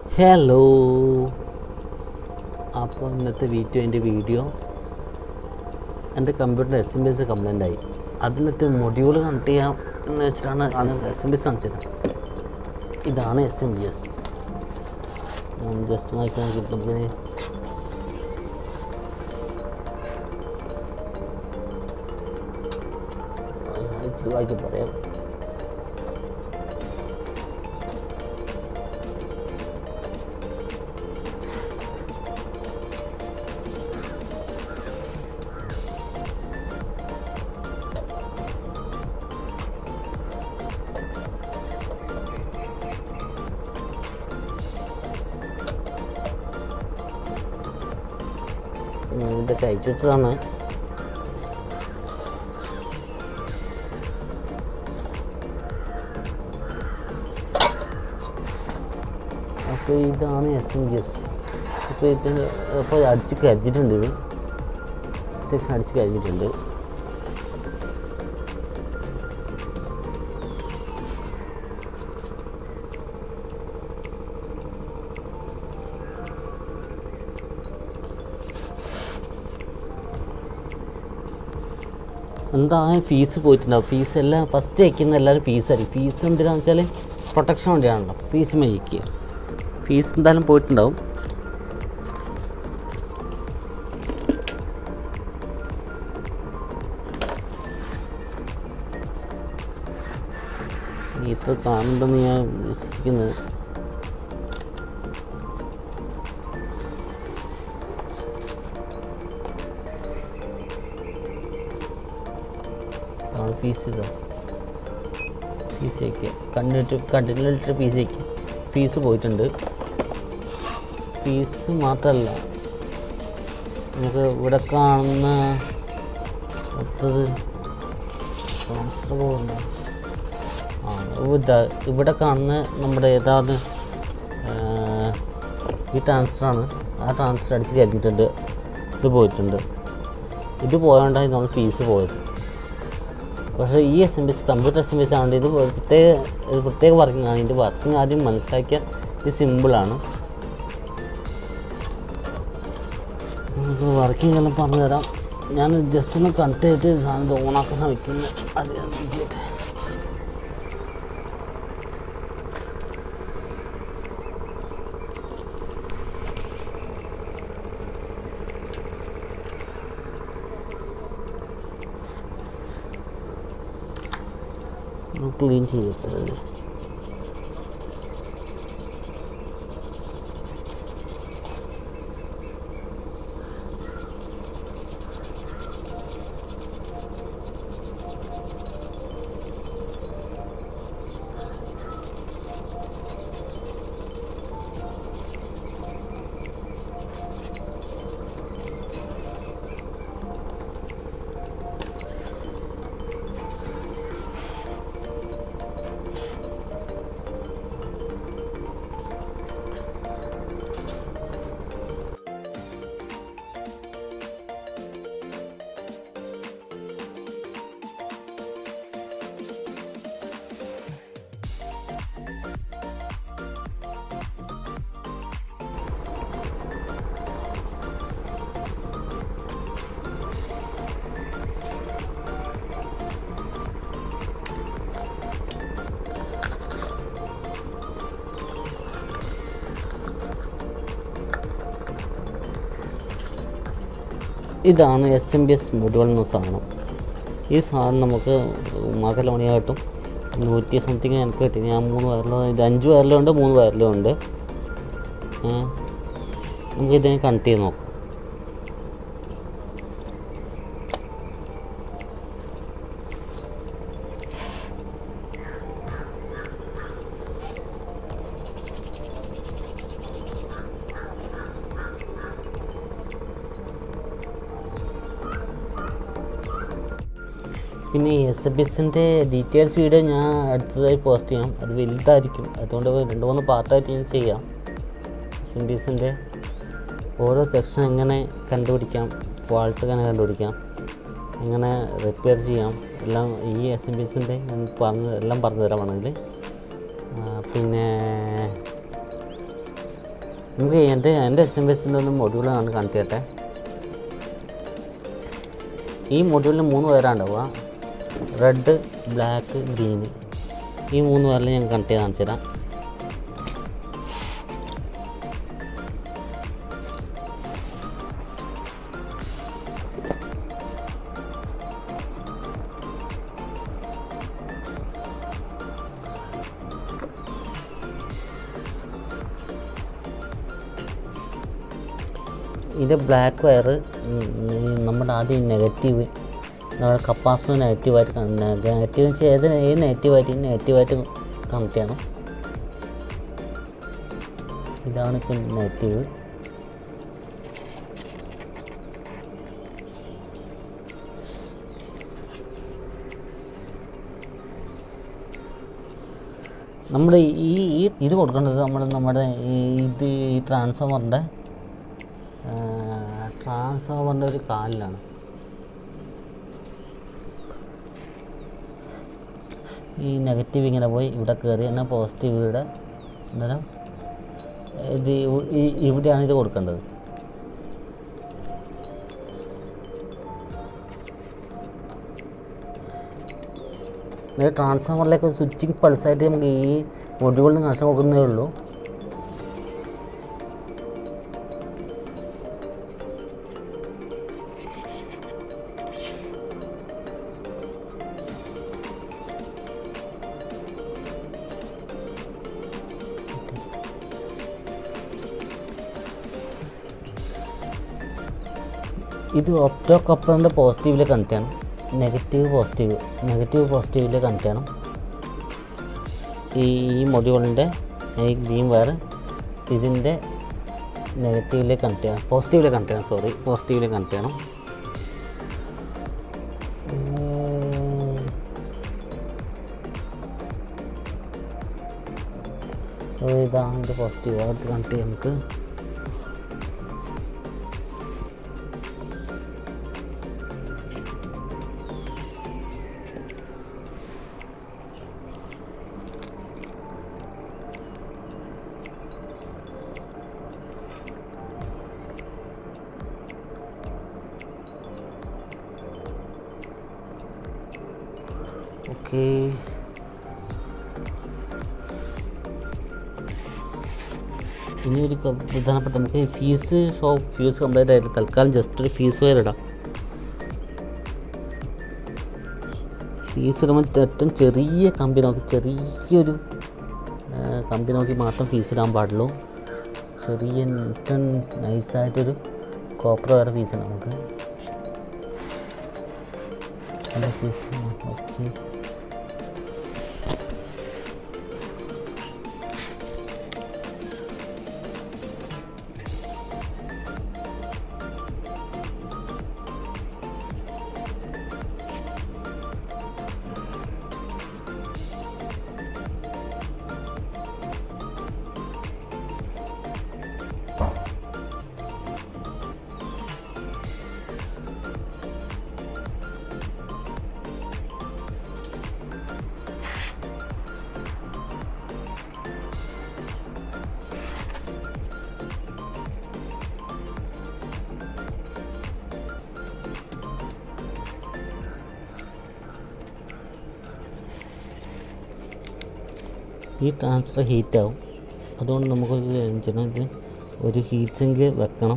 hello അപ്പോൾ ഇന്നത്തെ video എൻ്റെ വീഡിയോ എൻ്റെ കമ്പ്യൂട്ടറിൻ്റെ S M B S compliant ആയി അതിലത്തെ മൊഡ്യൂൾ കണക്ട് ചെയ്യാം എന്ന് വെച്ചിട്ടാണ് ആണ് എസ് എം ബി എസ് കാണിച്ചത് ഇതാണ് എസ് എം ബി എസ് ഞാൻ ജസ്റ്റ് നോക്കി നോക്കിയിട്ട് നമുക്കിനി ഞാൻ ഇച്ചിരി വായിക്കി പറയാം ഞാൻ ഇതൊക്കെ അയച്ചു വെച്ചതാണ് അപ്പോൾ ഇതാണ് എസ് എം ജി എസ് അപ്പോൾ ഇത് അപ്പോൾ അടിച്ച് കഴിഞ്ഞിട്ടുണ്ട് ഇത് സെക്ഷൻ അടിച്ച് കഴിഞ്ഞിട്ടുണ്ട് എന്തായാലും ഫീസ് പോയിട്ടുണ്ടാവും ഫീസ് എല്ലാം ഫസ്റ്റ് വയ്ക്കുന്ന എല്ലാവരും ഫീസായിരിക്കും ഫീസ് എന്തിനാന്ന് വെച്ചാൽ പ്രൊട്ടക്ഷൻ വേണ്ടിയാണല്ലോ ഫീസ് മേടിക്കുക ഫീസ് എന്തായാലും പോയിട്ടുണ്ടാവും ഇത് കാണുന്നുണ്ടെന്ന് ഞാൻ വിശ്വസിക്കുന്നത് ആണ് ഫീസ് ഇതാ ഫീസ് വയ്ക്കുക കണ്ടിട്ട് കണ്ടിട്ട് ഫീസ് വയ്ക്കുക ഫീസ് പോയിട്ടുണ്ട് ഫീസ് മാത്രമല്ല നമുക്ക് ഇവിടെ കാണുന്ന മൊത്തത് ട്രാൻസ്ഫർ പോകുന്ന ആ ഇതാ ഇവിടെ കാണുന്ന നമ്മുടെ ഏതാണ് ഈ ട്രാൻസ്ഫറാണ് ആ ട്രാൻസ്ഫർ അടിച്ച് കഴിഞ്ഞിട്ടുണ്ട് ഇത് പോയിട്ടുണ്ട് ഇത് പോയോണ്ടാണ് നമ്മൾ ഫീസ് പോയത് പക്ഷേ ഈ S M B S computer S M B S ആയതുകൊണ്ട് ഇത് ഒരു പ്രത്യേക ഒരു പ്രത്യേക വർക്കിംഗ് ആണ് ഇതിൻ്റെ വർക്കിംഗ് ആദ്യം മനസ്സിലാക്കിയാൽ ഇത് സിമ്പിളാണ് നമുക്ക് വർക്കിംഗ് എല്ലാം പറഞ്ഞു തരാം ഞാൻ ജസ്റ്റ് ഒന്ന് കണക്ട് ചെയ്തിട്ട് സാധനം ഇത് ഓണാക്കാൻ ശ്രമിക്കുന്നു അത് ഞാൻ നോക്കിയിട്ട് ക്ലീൻ ചെയ്തിട്ട് ഇതാണ് S M B S module എന്ന സാധനം ഈ സാധനം നമുക്ക് മാർക്കറ്റിൽ മണിയാ കിട്ടും നൂറ്റി സംതിങ് എനിക്ക് കിട്ടി ഞാൻ മൂന്ന് വയറിലും ഇത് അഞ്ച് വയറിലും ഉണ്ട് മൂന്ന് വയറിലും ഉണ്ട് ഏ, നമുക്ക് ഇതിനെ കണക്ട് ചെയ്ത് നോക്കാം പിന്നെ എസ് എം ബി എസിൻ്റെ ഡീറ്റെയിൽസ് വീഡിയോ ഞാൻ അടുത്തതായി പോസ്റ്റ് ചെയ്യാം അത് വലുതായിരിക്കും അതുകൊണ്ട് രണ്ട് മൂന്ന് പാർട്ടായിട്ട് ഞാൻ ചെയ്യാം എസ് എം ബി എസിൻ്റെ ഓരോ സെക്ഷൻ എങ്ങനെ കണ്ടുപിടിക്കാം ഫാൾട്ട് എങ്ങനെ കണ്ടുപിടിക്കാം എങ്ങനെ റിപ്പയർ ചെയ്യാം എല്ലാം ഈ എസ് എം ബി എസിൻ്റെ ഞാൻ പറഞ്ഞ് എല്ലാം പറഞ്ഞു തരാം വേണമെങ്കിൽ ആ, പിന്നെ നമുക്ക് എൻ്റെ എൻ്റെ എസ് എം എസിൻ്റെ ഒന്ന് മൊഡ്യൂൾ ആണ് കണക്ട് ചെയ്യട്ടെ ഈ മൊഡ്യൂളിൽ മൂന്ന് പേരാണ്ടാവുക റെഡ് ബ്ലാക്ക് ഗ്രീന് ഈ മൂന്ന് പേരിൽ ഞാൻ കണക്ട് ചെയ്ത് കാണിച്ചു തരാം ഇത് ബ്ലാക്ക് വയർ നമ്മുടെ ആദ്യം നെഗറ്റീവ് നമ്മുടെ കപ്പാസിറ്റർ നെഗറ്റീവായിട്ട് നെഗറ്റീവ് വെച്ചാൽ ഏത് ഏത് നെഗറ്റീവായിട്ട് നെഗറ്റീവായിട്ട് കണക്ട് ചെയ്യണം ഇതാണ് ഇപ്പം നെഗറ്റീവ് നമ്മൾ ഈ ഈ ഇത് കൊടുക്കേണ്ടത് നമ്മൾ നമ്മുടെ ഈ ഇത് ഈ ട്രാൻസ്ഫോമറിൻ്റെ ട്രാൻസ്ഫോമറിൻ്റെ ഒരു കാലിലാണ് ഈ നെഗറ്റീവ് ഇങ്ങനെ പോയി ഇവിടെ കയറി എന്നാൽ പോസിറ്റീവ് ഇവിടെ അന്നേരം ഇത് ഇവ- ഈ- ഇവിടെയാണ് ഇത് കൊടുക്കേണ്ടത് ട്രാൻസ്ഫോമറിലേക്ക് സ്വിച്ചിങ് പൾസായിട്ട് നമുക്ക് ഈ മൊഡ്യൂളിന് കണക്ഷൻ കൊടുക്കുന്നേ ഉള്ളൂ ഇത് ഒപ്റ്റോ കപ്പറിൻ്റെ പോസിറ്റീവിൽ കണക്ട് ചെയ്യണം നെഗറ്റീവ് പോസിറ്റീവ് നെഗറ്റീവ് പോസിറ്റീവിൽ കണക്ട് ചെയ്യണം ഈ ഈ മൊഡ്യൂളിൻ്റെ ഈ ഗ്രീൻ വയർ ഇതിൻ്റെ നെഗറ്റീവിൽ കണക്ട് ചെയ്യണം പോസിറ്റീവിൽ കണക്ട് ചെയ്യണം സോറി പോസിറ്റീവിൽ കണക്ട് ചെയ്യണം അപ്പോൾ ഇതാണ് ഇത് പോസിറ്റീവ് അടുത്ത് കണക്ട് ചെയ്യാം നമുക്ക് ഓക്കെ ഇനി ഒരു ക- പ്രധാനപ്പെട്ട നമുക്ക് ഫീസ് ഷോപ്പ് ഫ്യൂസ് കംപ്ലൈൻ്റ് ആയിട്ട് തൽക്കാലം ജസ്റ്റ് ഒരു ഫീസ് വയർ ഇടാം ഫീസ് ഇടുമ്പോൾ ഏറ്റവും ചെറിയ കമ്പി നോക്കി ചെറിയൊരു ആ, കമ്പി നോക്കി മാത്രം ഫീസ് ഇടാൻ പാടുള്ളൂ ചെറിയ ഏറ്റവും നൈസായിട്ടൊരു കോപ്പർ വയർ ഫീസ് ഇടാം നമുക്ക് അല്ല ഫീസ് ഓക്കെ ഈ ട്രാൻസ്ഫർ ഹീറ്റ് ആവും അതുകൊണ്ട് നമുക്കൊരു കാര്യം ചെയ്യണം ഇത് ഒരു ഹീറ്റ് സിങ്ക് വെക്കണം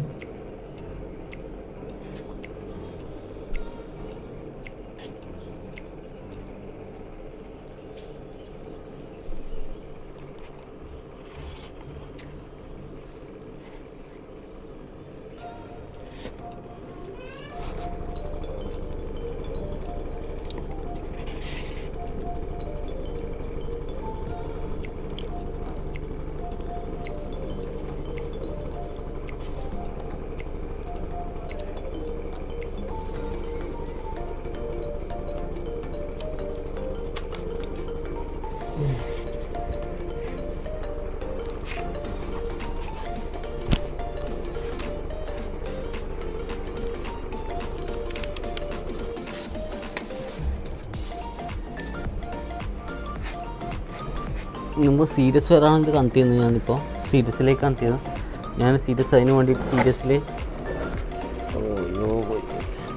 മുമ്പ് സീരിയസ് വരാണ് ഇത് കണക്ട് ചെയ്യുന്നത് ഞാനിപ്പോൾ സീരിയസിലേക്ക് കണക്ട് ചെയ്തു ഞാൻ സീരിയസ് അതിന് വേണ്ടിയിട്ട് സീരിയസിൽ ഓയോ പോയി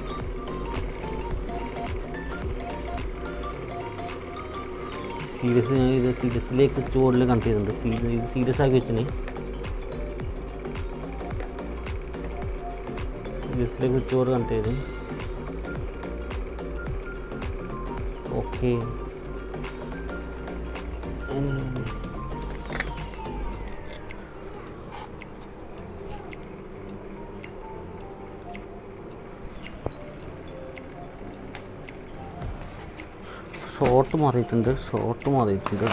സീരിയസ് ഞാൻ ഇത് സീരിയസിലേക്ക് ചുവടിൽ കണക്ട് ചെയ്തിട്ടുണ്ട് സീരിയസ് ഇത് സീരിയസ് ആക്കി വെച്ചിന് സീരിയസിലേക്ക് ചുവട് കണക്ട് ചെയ്ത് ഓക്കെ ഷോർട്ട് മാറിയിട്ടുണ്ട് ഷോർട്ട് മാറിയിട്ടുണ്ട്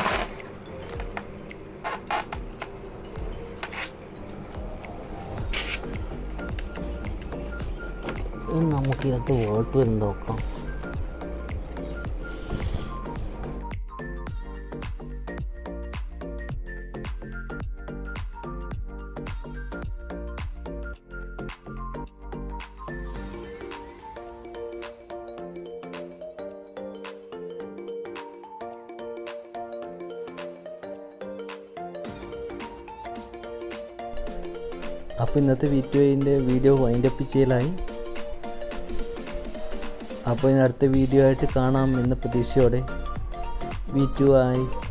ഇനി നമുക്ക് ഇതിനകത്ത് വോൾട്ട് വരുന്നത് നോക്കാം അപ്പോൾ ഇന്നത്തെ വീഡിയോയിൻ്റെ വീഡിയോ വൈൻഡപ്പ് ചെയ്യലായി അപ്പോൾ ഇനി അടുത്ത വീഡിയോ ആയിട്ട് കാണാം എന്ന പ്രതീക്ഷയോടെ വി ടു ആയി